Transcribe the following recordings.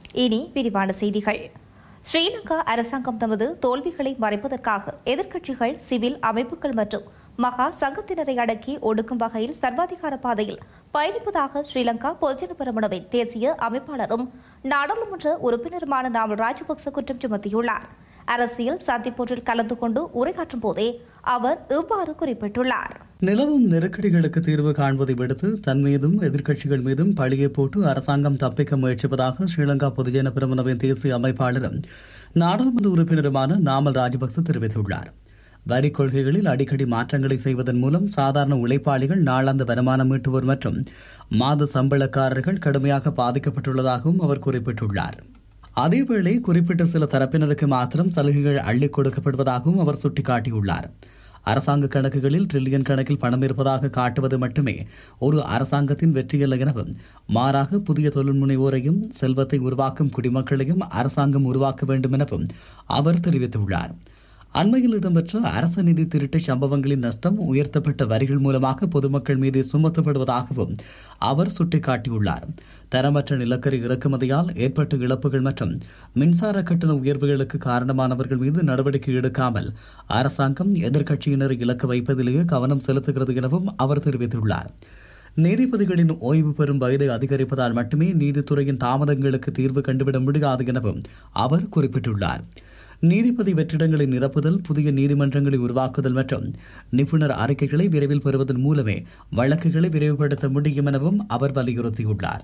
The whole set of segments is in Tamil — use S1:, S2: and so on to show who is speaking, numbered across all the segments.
S1: இனி விரிவான செய்திகள் ஸ்ரீலங்கா அரசாங்கம் தமது தோல்விகளை மறைப்பதற்காக எதிர்க்கட்சிகள் சிவில் அமைப்புகள் மற்றும் மகா சங்கத்தினரை அடக்கி ஒடுக்கும் வகையில் சர்வாதிகார பாதையில் பயணிப்பதாக ஸ்ரீலங்கா பொதுஜன பெரமுனவின் தேசிய அமைப்பாளரும் நாடாளுமன்ற உறுப்பினருமான நாமல் ராஜபக்ச குற்றம் சுமத்தியுள்ளார் அரசியல் சந்திப்பொன்றில் கலந்து கொண்டு உரையாற்றும் போதே அவர் இவ்வாறு குறிப்பிட்டுள்ளார்
S2: நிலவும் நெருக்கடிகளுக்கு தீர்வு காண்பதை விடுத்து தன் மீதும் எதிர்க்கட்சிகள் மீதும் பழியை போட்டு அரசாங்கம் தப்பிக்க முயற்சிப்பதாக ஸ்ரீலங்கா பொதுஜன பிரமுனவின் தேசிய அமைப்பாளரும் நாடாளுமன்ற உறுப்பினருமான நாமல் ராஜபக்ச தெரிவித்துள்ளார் வரி கொள்கைகளில் அடிக்கடி மாற்றங்களை செய்வதன் மூலம் சாதாரண உழைப்பாளிகள் நாளாந்த வருமானம் ஈட்டுவோர் மற்றும் மாத சம்பளக்காரர்கள் கடுமையாக பாதிக்கப்பட்டுள்ளதாகவும் அவர் குறிப்பிட்டுள்ளார் அதேவேளை குறிப்பிட்ட சில தரப்பினருக்கு மாத்திரம் சலுகைகள் அள்ளிக் கொடுக்கப்படுவதாகவும் அவர் சுட்டிக்காட்டியுள்ளார் அரசாங்க கணக்குகளில் டிரில்லியன் கணக்கில் பணம் இருப்பதாக காட்டுவது மட்டுமே ஒரு அரசாங்கத்தின் வெற்றியல்ல எனவும் மாறாக புதிய தொழில் முனைவோரையும் செல்வத்தை உருவாக்கும் குடிமக்களையும் அரசாங்கம் உருவாக்க வேண்டும் எனவும் அவர் தெரிவித்துள்ளார் அண்மையில் இடம்பெற்ற அரச நிதி திருட்டு சம்பவங்களின் நஷ்டம் உயர்த்தப்பட்ட வரிகள் மூலமாக பொதுமக்கள் மீது சுமத்தப்படுவதாகவும் அவர் சுட்டிக்காட்டியுள்ளார் தரமற்ற நிலக்கரி இறக்குமதியால் ஏற்பட்ட இழப்புகள் மற்றும் மின்சார கட்டண உயர்வுகளுக்கு காரணமானவர்கள் மீது நடவடிக்கை எடுக்காமல் அரசாங்கம் எதிர்க்கட்சியினர் இலக்கு வைப்பதிலேயே கவனம் செலுத்துகிறது எனவும் அவர் தெரிவித்துள்ளார் நீதிபதிகளின் ஓய்வு பெறும் வயதை அதிகரிப்பதால் மட்டுமே நீதித்துறையின் தாமதங்களுக்கு தீர்வு கண்டுவிட முடியாது எனவும் அவர் குறிப்பிட்டுள்ளார் நீதிபதி வெற்றிடங்களை நிரப்புதல் புதிய நீதிமன்றங்களை உருவாக்குதல் மற்றும் நிபுணர் அறிக்கைகளை விரைவில் பெறுவதன் மூலமே வழக்குகளை விரைவுபடுத்த முடியும் எனவும் அவர் வலியுறுத்தியுள்ளார்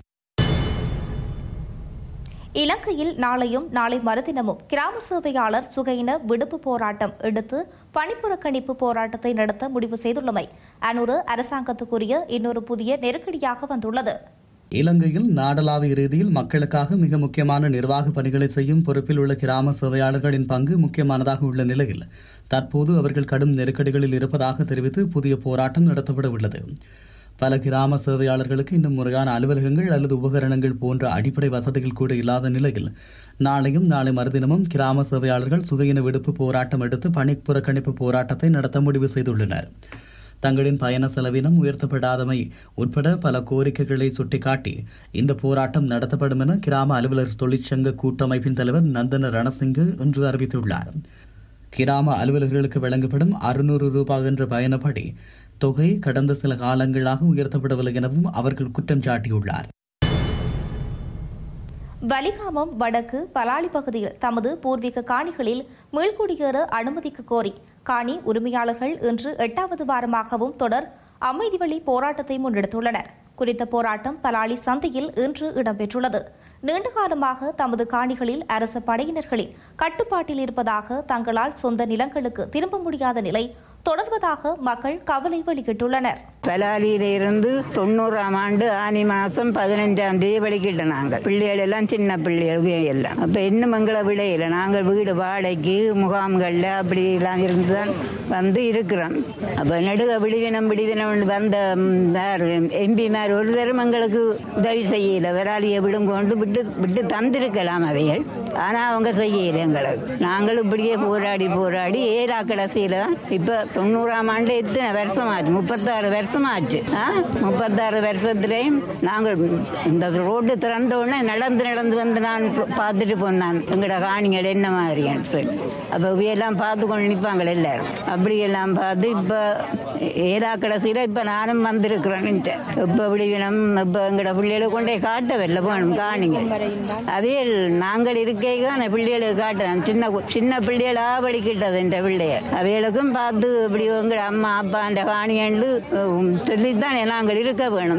S1: இலங்கையில் நாளையும் நாளை மறுதினமும் கிராம சேவையாளர் சுகையின விடுப்பு போராட்டம் எடுத்து பணிப்புறக்கணிப்பு போராட்டத்தை நடத்த முடிவு செய்துள்ளமை அனுறு அரசாங்கத்துக்குரிய இன்னொரு புதிய நெருக்கடியாக வந்துள்ளது
S2: இலங்கையில் நாடளாவிய ரீதியில் மக்களுக்காக மிக முக்கியமான நிர்வாக பணிகளை செய்யும் பொறுப்பில் உள்ள கிராம சேவையாளர்களின் பங்கு முக்கியமானதாக உள்ள நிலையில் தற்போது அவர்கள் கடும் நெருக்கடிகளில் இருப்பதாக தெரிவித்து புதிய போராட்டம் நடத்தப்பட உள்ளது பல கிராம சேவையாளர்களுக்கு இன்னும் முறையான அலுவலகங்கள் அல்லது உபகரணங்கள் போன்ற அடிப்படை வசதிகள் கூட இல்லாத நிலையில் நாளையும் நாளை மறுதினமும் கிராம சேவையாளர்கள் சுகையின விடுப்பு போராட்டம் எடுத்து பணி புறக்கணிப்பு போராட்டத்தை நடத்த முடிவு செய்துள்ளனர் தங்களின் பயண செலவினம் உயர்த்தப்படாதமை உட்பட பல கோரிக்கைகளை சுட்டிக்காட்டி இந்த போராட்டம் நடத்தப்படும் என கிராம அலுவலர் தொழிற்சங்க கூட்டமைப்பின் தலைவர் நந்தன ரணசிங்கு இன்று அறிவித்துள்ளார் கிராம அலுவலர்களுக்கு வழங்கப்படும் அறுநூறு ரூபாய் என்ற பயணப்படி தொகை கடந்த சில காலங்களாக உயர்த்தப்படவில்லை எனவும் அவர்கள் குற்றம் சாட்டியுள்ளார்
S1: வலிகாமம் வடக்கு பலாலி பகுதியில் தமது பூர்வீக காணிகளில் மீள்குடியேற அனுமதிக்க கோரி காணி உரிமையாளர்கள் இன்று எட்டாவது வாரமாகவும் தொடர் அமைதி வழி போராட்டத்தை முன்னெடுத்துள்ளனர் குறித்த போராட்டம் பலாலி சந்தையில் இன்று இடம்பெற்றுள்ளது நீண்ட காலமாக தமது காணிகளில் அரச படையினர்களின் கட்டுப்பாட்டில் இருப்பதாக தங்களால் சொந்த நிலங்களுக்கு திரும்ப முடியாத நிலை தொடர்வதாக மக்கள் கவலை வெளியிட்டுள்ளனர்
S3: பலாலியில இருந்து தொண்ணூறாம் ஆண்டு ஆனி மாசம் பதினஞ்சாம் தேதி வெளிக்கிட்ட நாங்கள் பிள்ளைகள் எல்லாம் சின்ன பிள்ளைகள் எல்லாம் அப்ப இன்னும் எங்களை விடையில நாங்கள் வீடு வாடகைக்கு முகாம்கள்ல அப்படி எல்லாம் இருந்துதான் வந்து இருக்கிறோம் அப்ப நடுக விடுவினம் விடுவினம் வந்த எம்பி மாதிரி ஒரு தரம் எங்களுக்கு உதவி செய்யல விராலியை விடும் கொண்டு விட்டு விட்டு தந்திருக்கலாம் அவைகள் ஆனா அவங்க செய்யல எங்களுக்கு நாங்கள் இப்படியே போராடி போராடி ஏரா கடைசியில தான் இப்ப தொண்ணூறாம் ஆண்டு எத்தனை வருஷம் ஆச்சு முப்பத்தாறு வருஷம் ஆச்சு ஆ? முப்பத்தாறு வருஷத்துலேயும் நாங்கள் இந்த ரோடு திறந்த உடனே நடந்து நடந்து வந்து நான் ப- பார்த்துட்டு போனான் எங்களோட காணிகள் என்ன மாதிரியான்னு சொல்லி அப்போ இவையெல்லாம் பார்த்து கொண்டு நிற்பாங்க எல்லாரும் அப்படியெல்லாம் பார்த்து இப்போ ஏதா கடைசியில் இப்போ நானும் வந்திருக்கிறேன் இப்போ இப்படி வேணும் இப்போ எங்களோட பிள்ளைகளை கொண்டே காட்ட வரல போகணும் காணிங்க அதே நாங்கள் இருக்கேங்க அந்த பிள்ளைகளுக்கு காட்டுறேன் சின்ன கு- சின்ன பிள்ளைகளா படிக்கிட்டது இந்த பிள்ளைய அவைகளுக்கும் பார்த்து இப்படி உங்களோட அம்மா அப்பா அந்த காணியண்டு சொல்லித்தான் நாங்கள் இருக்க வேணும்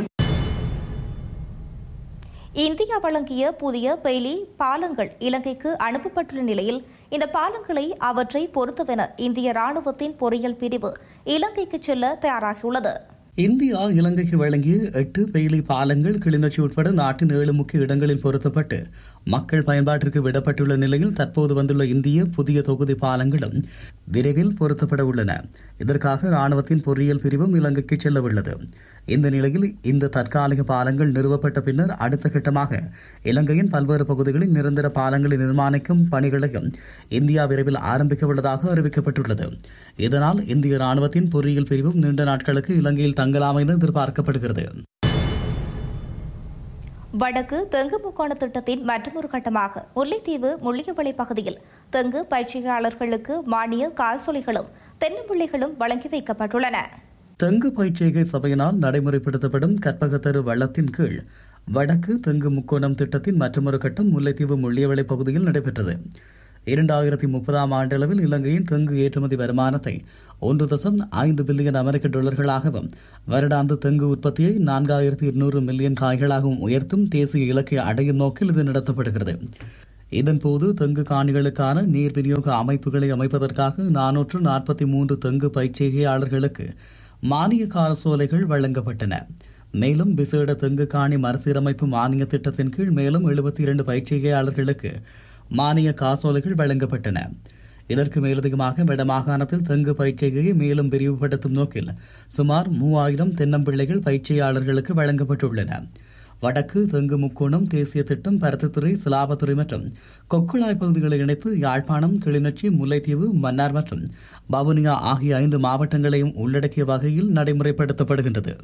S1: இந்தியா வழங்கிய புதிய பெய்லி பாலங்கள் இலங்கைக்கு அனுப்பப்பட்டுள்ள நிலையில் இந்த பாலங்களை அவற்றை பொறுத்தவென இந்திய ராணுவத்தின் பொறியியல் பிரிவு இலங்கைக்கு செல்ல தயாராகியுள்ளது
S2: இந்தியா இலங்கைக்கு வழங்கிய எட்டு பெயிலி பாலங்கள் கிளிநொச்சி உட்பட நாட்டின் ஏழு முக்கிய இடங்களில் பொருத்தப்பட்டு மக்கள் பயன்பாட்டிற்கு விடப்பட்டுள்ள நிலையில் தற்போது வந்துள்ள இந்திய புதிய தொகுதி பாலங்களும் விரைவில் பொருத்தப்பட உள்ளன இதற்காக ராணுவத்தின் பொறியியல் பிரிவும் இலங்கைக்கு செல்ல உள்ளது இந்த நிலையில் இந்த தற்காலிக பாலங்கள் நிறுவப்பட்ட பின்னர் அடுத்த கட்டமாக இலங்கையின் பல்வேறு பகுதிகளில் நிரந்தர பாலங்களை நிர்மாணிக்கும் பணிகளையும் இந்தியா விரைவில் ஆரம்பிக்க உள்ளதாக அறிவிக்கப்பட்டுள்ளது இதனால் இந்திய ராணுவத்தின் பொறியியல் பிரிவும் நீண்ட நாட்களுக்கு இலங்கையில் தங்கலாம் என எதிர்பார்க்கப்படுகிறது
S1: வடக்கு தெங்கு முக்கோண திட்டத்தின் மற்றொரு கட்டமாக முல்லைத்தீவு முள்ளியவளை பகுதியில் தெங்கு பயிற்சியாளர்களுக்கு மானிய காசோலைகளும் தென்னம்பிள்ளைகளும் வழங்கி வைக்கப்பட்டுள்ளன
S2: தெங்கு பயிற்சிகை சபையினால் நடைமுறைப்படுத்தப்படும் கற்பகத்தரு வள்ளத்தின் கீழ் வடக்கு தெங்கு முக்கோணம் திட்டத்தின் மற்றொரு கட்டம் முல்லைத்தீவு முள்ளியவளை பகுதியில் நடைபெற்றது இரண்டாயிரத்தி முப்பதாம் ஆண்டளவில் இலங்கையின் தெங்கு ஏற்றுமதி வருமானத்தை ஒன்று தசம் ஐந்து பில்லியன் அமெரிக்க டாலர்களாகவும் வருடாந்த தெங்கு உற்பத்தியை நான்காயிரத்தி இருநூறு மில்லியன் காய்களாகவும் உயர்த்தும் தேசிய இலக்கை அடையும் நோக்கில் இது நடத்தப்படுகிறது இதன்போது தெங்கு காணிகளுக்கான நீர் விநியோக அமைப்புகளை அமைப்பதற்காக நானூற்று நாற்பத்தி மூன்று தெங்கு பயிற்சிகையாளர்களுக்கு மானிய காசோலைகள் வழங்கப்பட்டன மேலும் விசேட தெங்கு காணி மறுசீரமைப்பு மானிய திட்டத்தின் கீழ் மேலும் எழுபத்தி இரண்டு பயிற்சிகையாளர்களுக்கு மானிய காசோலைகள் வழங்கப்பட்டன இதற்கு மேலதிகமாக வடமாகாணத்தில் தெங்கு பயிற்சிகையை மேலும் விரிவுபடுத்தும் நோக்கில் சுமார் மூவாயிரம் தென்னம்பிள்ளைகள் பயிற்சியாளர்களுக்கு வழங்கப்பட்டுள்ளன வடக்கு தெங்கு முக்கோணம் தேசிய திட்டம் பருத்தித்துறை சிலாபத்துறை மற்றும் கொக்குழாய் பகுதிகளை இணைத்து யாழ்ப்பாணம் கிளிநொச்சி முல்லைத்தீவு மன்னார் மற்றும் வவுனியா ஆகிய ஐந்து மாவட்டங்களையும் உள்ளடக்கிய வகையில் நடைமுறைப்படுத்தப்படுகின்றது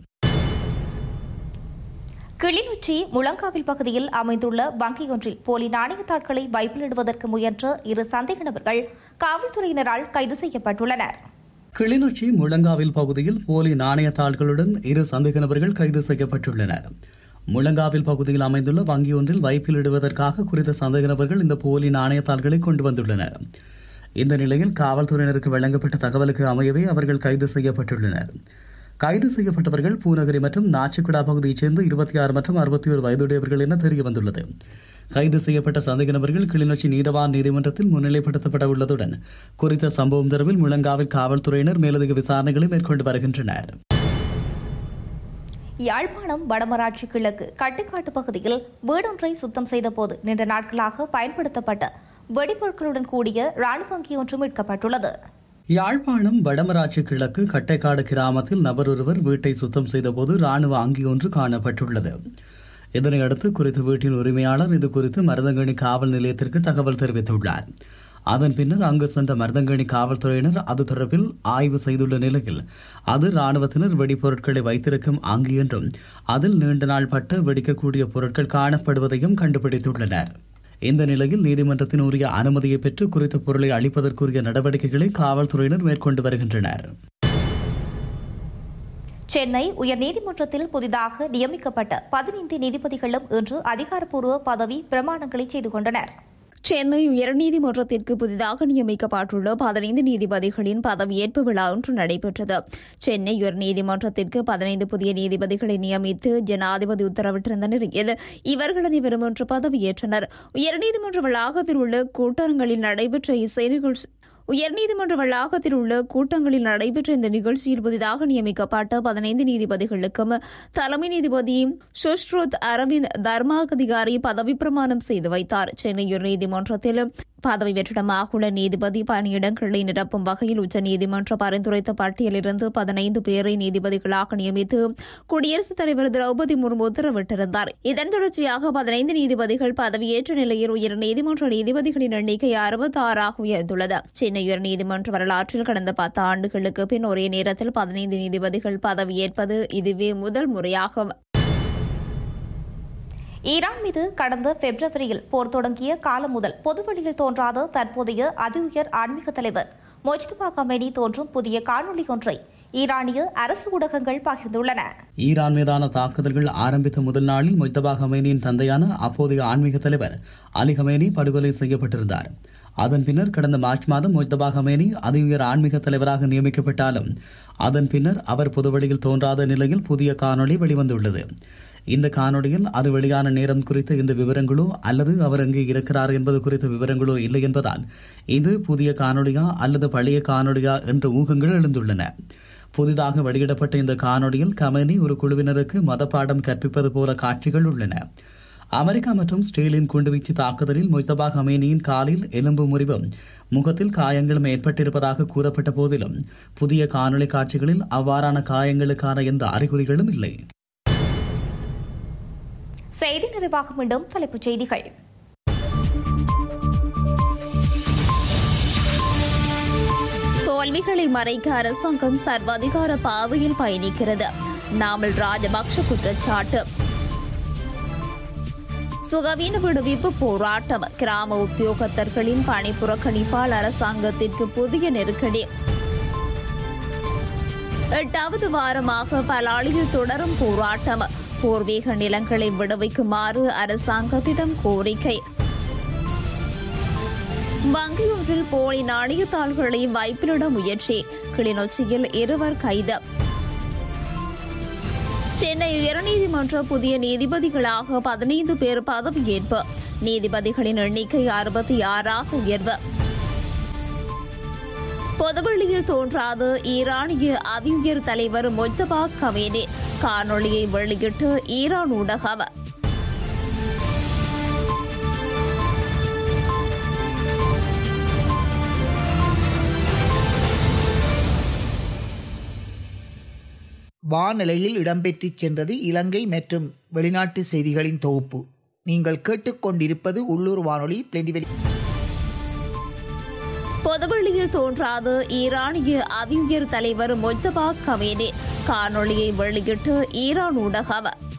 S1: கிளிநொச்சி முழங்காவில் பகுதியில் அமைந்துள்ள வங்கியொன்றில் போலி நாணயத்தாட்களை வைப்பிலிடுவதற்கு முயன்ற இரு சந்தேக நபர்கள் காவல்துறையினரால் கைது செய்யப்பட்டுள்ளனர்
S2: கிளிநொச்சி முழங்காவில் பகுதியில் போலி நாணயத்தாள்களுடன் இரு சந்தேக நபர்கள் கைது செய்யப்பட்டுள்ளனர் முழங்காவில் பகுதியில் அமைந்துள்ள வங்கி ஒன்றில் வைப்பிலிடுவதற்காக குறித்த சந்தேக நபர்கள் இந்த போலி நாணயத்தாள்களை கொண்டு வந்துள்ளனர் இந்த நிலையில் காவல்துறையினருக்கு வழங்கப்பட்ட தகவலுக்கு அமையவே அவர்கள் கைது செய்யப்பட்டுள்ளனர் கைது செய்யப்பட்டவர்கள் பூநகரி மற்றும் நாச்சிக்குடா பகுதியைச் சேர்ந்த இருபத்தி ஆறு மற்றும் அறுபத்தி ஒரு வயதுடையவர்கள் என தெரிய வந்துள்ளது கைது செய்யப்பட்ட சந்தேக நபர்கள் கிளிநொச்சி நீதவான் நீதிமன்றத்தில் முன்னிலைப்படுத்தப்பட உள்ளதுடன் குறித்த சம்பவம் தொடர்பில் முழங்காவில் காவல்துறையினர் மேலதிக விசாரணைகளை மேற்கொண்டு வருகின்றனர்
S1: யாழ்ப்பாணம் வடமராட்சி கிழக்கு கட்டுக்காட்டு பகுதியில் வீடொன்றை சுத்தம் செய்தபோது நீண்ட நாட்களாக பயன்படுத்தப்பட்ட வெடிபொருட்களுடன் கூடிய ராணுவ வங்கி ஒன்று மீட்கப்பட்டுள்ளது
S2: யாழ்ப்பாணம் வடமராட்சி கிழக்கு கட்டைக்காடு கிராமத்தில் நபர் ஒருவர் வீட்டை சுத்தம் செய்தபோது ராணுவ அங்கி ஒன்று காணப்பட்டுள்ளது இதனையடுத்து குறித்த வீட்டின் உரிமையாளர் இது குறித்து மருதங்கணி காவல் நிலையத்திற்கு தகவல் தெரிவித்துள்ளார் அதன் பின்னர் அங்கு சென்ற மருதங்கணி காவல்துறையினர் அது தொடர்பில் ஆய்வு செய்துள்ள நிலையில் அது ராணுவத்தினர் வெடிப்பொருட்களை வைத்திருக்கும் அங்கி என்றும் அதில் நீண்ட நாள் பட்டு வெடிக்கக்கூடிய பொருட்கள் காணப்படுவதையும் கண்டுபிடித்துள்ளனர் இந்த நிலையில் நீதிமன்றத்தின் உரிய அனுமதியை பெற்று குறித்த பொருளை அளிப்பதற்குரிய நடவடிக்கைகளை காவல்துறையினர் மேற்கொண்டு வருகின்றனர்
S1: சென்னை உயர்நீதிமன்றத்தில் புதிதாக நியமிக்கப்பட்ட பதினைந்து நீதிபதிகளும் இன்று அதிகாரப்பூர்வ பதவி பிரமாணங்களை செய்து கொண்டனர்
S4: சென்னை உயர்நீதிமன்றத்திற்கு புதிதாக நியமிக்கப்பட்டுள்ள பதினைந்து நீதிபதிகளின் பதவியேற்பு விழா ஒன்று நடைபெற்றது சென்னை உயர்நீதிமன்றத்திற்கு பதினைந்து புதிய நீதிபதிகளை நியமித்து ஜனாதிபதி உத்தரவிட்டிருந்த நிலையில் இவர்கள் அனைவரும் இன்று பதவியேற்றனர் உயர்நீதிமன்ற வளாகத்தில் உள்ள கூட்டரங்களில் நடைபெற்ற இசை நிகழ்ச்சி உயர்நீதிமன்ற வளாகத்தில் உள்ள கூட்டங்களில் நடைபெற்ற இந்த நிகழ்ச்சியில் புதிதாக நியமிக்கப்பட்ட பதினைந்து நீதிபதிகளுக்கும் தலைமை நீதிபதி சுஷ்ருத் அரவிந்த் தர்மாதிகாரி பதவி பிரமாணம் செய்து வைத்தார் சென்னை உயர்நீதிமன்றத்தில் பதவி வெற்றிடமாக உள்ள நீதிபதி பணியிடங்களை நிரப்பும் வகையில் உச்சநீதிமன்ற பரிந்துரைத்த பட்டியலிருந்து பதினைந்து பேரை நீதிபதிகளாக நியமித்து குடியரசுத் தலைவர் திரௌபதி முர்மு உத்தரவிட்டிருந்தார் இதன் தொடர்ச்சியாக பதினைந்து நீதிபதிகள் பதவியேற்ற நிலையில் உயர்நீதிமன்ற நீதிபதிகளின் எண்ணிக்கை அறுபத்தி ஆறாக உயர்ந்துள்ளது சென்னை உயர்நீதிமன்ற வரலாற்றில் கடந்த பத்து ஆண்டுகளுக்கு பின் ஒரே நேரத்தில் பதினைந்து நீதிபதிகள் பதவியேற்பது இதுவே முதல் முறையாகும்
S1: ஈரான் மீது கடந்த பிப்ரவரியில் போர் தொடங்கிய காலம் முதல் பொதுவெளியில் தோன்றாத தற்போதைய அதி உயர் ஆன்மீக தலைவர் மொஜ்துபா கமேனி தோன்றும் புதிய காணொலி ஒன்றை ஈரானிய அரசு ஊடகங்கள் பகிர்ந்துள்ளன
S2: ஈரான் மீதான தாக்குதல்கள் ஆரம்பித்த முதல் நாளில் மொய்தபா ஹமேனியின் தந்தையான அப்போதைய ஆன்மீக தலைவர் அலி ஹமேனி படுகொலை செய்யப்பட்டிருந்தார் அதன் பின்னர் கடந்த மார்ச் மாதம் மொய்தபா ஹமேனி அதி உயர் ஆன்மீக தலைவராக நியமிக்கப்பட்டாலும் அதன் பின்னர் அவர் பொதுவெளியில் தோன்றாத நிலையில் புதிய காணொளி வெளிவந்துள்ளது இந்த காணொளியில் அது வெளியான நேரம் குறித்த இந்த விவரங்களோ அல்லது அவர் எங்கே இருக்கிறார் என்பது குறித்த விவரங்களோ இல்லை என்பதால் இது புதிய காணொளியா அல்லது பழைய காணொளியா என்ற ஊகங்கள் எழுந்துள்ளன புதிதாக வெளியிடப்பட்ட இந்த காணொளியில் கமேனி ஒரு குழுவினருக்கு மதப்பாடம் கற்பிப்பது போல காட்சிகள் உள்ளன அமெரிக்கா மற்றும் ஸ்டேலின் குண்டுவீச்சு தாக்குதலில் மொய்தபா ஹமேனியின் காலில் எலும்பு முறிவும் முகத்தில் காயங்களும் ஏற்பட்டிருப்பதாக கூறப்பட்ட போதிலும் புதிய காணொளி காட்சிகளில் அவ்வாறான காயங்களுக்கான எந்த அறிகுறிகளும் இல்லை
S1: செய்தி நிறைவாக மீண்டும் தலைப்புச் செய்திகள்
S4: தோல்விகளை மறைக்க அரசாங்கம் சர்வாதிகார பாதையில் பயணிக்கிறது நாமல் ராஜபக்ஷ குற்றச்சாட்டு சுகவீன விடுவிப்பு போராட்டம் கிராம உத்தியோகத்தர்களின் பணி புறக்கணிப்பால் அரசாங்கத்திற்கு புதிய நெருக்கடி எட்டாவது வாரமாக பலாளியில் தொடரும் போராட்டம் பூர்வீக நிலங்களை விடுவிக்குமாறு அரசாங்கத்திடம் கோரிக்கை வங்கியொன்றில் போலி நாணயத்தாள்களை வைப்பிலிட முயற்சி கிளிநொச்சியில் இருவர் கைது சென்னை உயர்நீதிமன்ற புதிய நீதிபதிகளாக பதினைந்து பேர் பதவியேற்பு நீதிபதிகளின் எண்ணிக்கை அறுபத்தி ஆறாக உயர்வு பொதுவெளியில் தோன்றாத ஈரானிய அதிஉயர் தலைவர் மொஜ்தபா கமேனி காணொளியை வெளியிட்டு ஈரான் ஊடகம்
S5: வானிலையில் இடம்பெற்றுச் சென்றது இலங்கை மற்றும் வெளிநாட்டு செய்திகளின் தொகுப்பு நீங்கள் கேட்டுக்கொண்டிருப்பது உள்ளூர் வானொலி பிளெண்டிவெளி
S4: பொதுவெளியில் தோன்றாத ஈரானிய அதிஉயர் தலைவர் மொஜ்தபா கமேனி காணொளியை வெளியிட்டு ஈரான் ஊடகம்